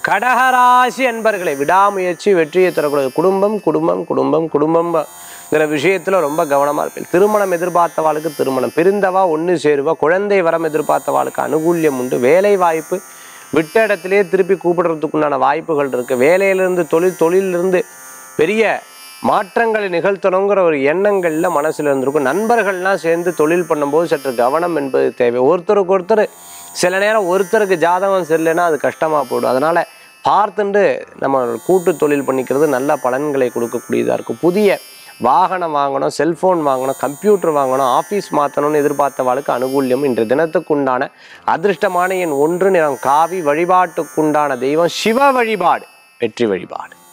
கடகராசி அன்பர்களை விடாமுயற்சி வெற்றியை தரக்கூடாது குடும்பம் குடும்பம் குடும்பம் குடும்பம்ங்கிற விஷயத்துல ரொம்ப கவனமா இருப்பேன் திருமணம் எதிர்பார்த்தவாளுக்கு திருமணம் பிரிந்தவா ஒன்று சேருவா குழந்தை வரம் எதிர்பார்த்தவாளுக்கு அனுகூல்யம் உண்டு வேலை வாய்ப்பு விட்ட இடத்திலே திருப்பி கூப்பிடுறதுக்குண்டான வாய்ப்புகள் இருக்கு வேலையிலிருந்து தொழில் தொழிலிருந்து பெரிய மாற்றங்களை நிகழ்த்தணுங்கிற ஒரு எண்ணங்கள்ல மனசுல இருந்திருக்கும் நண்பர்கள்லாம் சேர்ந்து தொழில் பண்ணும்போது சற்று கவனம் என்பது தேவை ஒருத்தருக்கு ஒருத்தர் சில நேரம் ஒருத்தருக்கு ஜாதகம் சரியில்லைன்னா அது கஷ்டமா போயிடும் அதனால பார்த்துண்டு நம்ம கூட்டு தொழில் பண்ணிக்கிறது நல்ல பலன்களை கொடுக்கக்கூடியதா இருக்கும் புதிய வாகனம் வாங்கணும் செல்போன் வாங்கணும் கம்ப்யூட்டர் வாங்கணும் ஆஃபீஸ் மாற்றணும்னு எதிர்பார்த்தவாளுக்கு அனுகூல்யம் இன்று தினத்துக்குண்டான அதிர்ஷ்டமான எண் ஒன்று நிறம் காவி வழிபாட்டுக்குண்டான தெய்வம் சிவ வழிபாடு வெற்றி வழிபாடு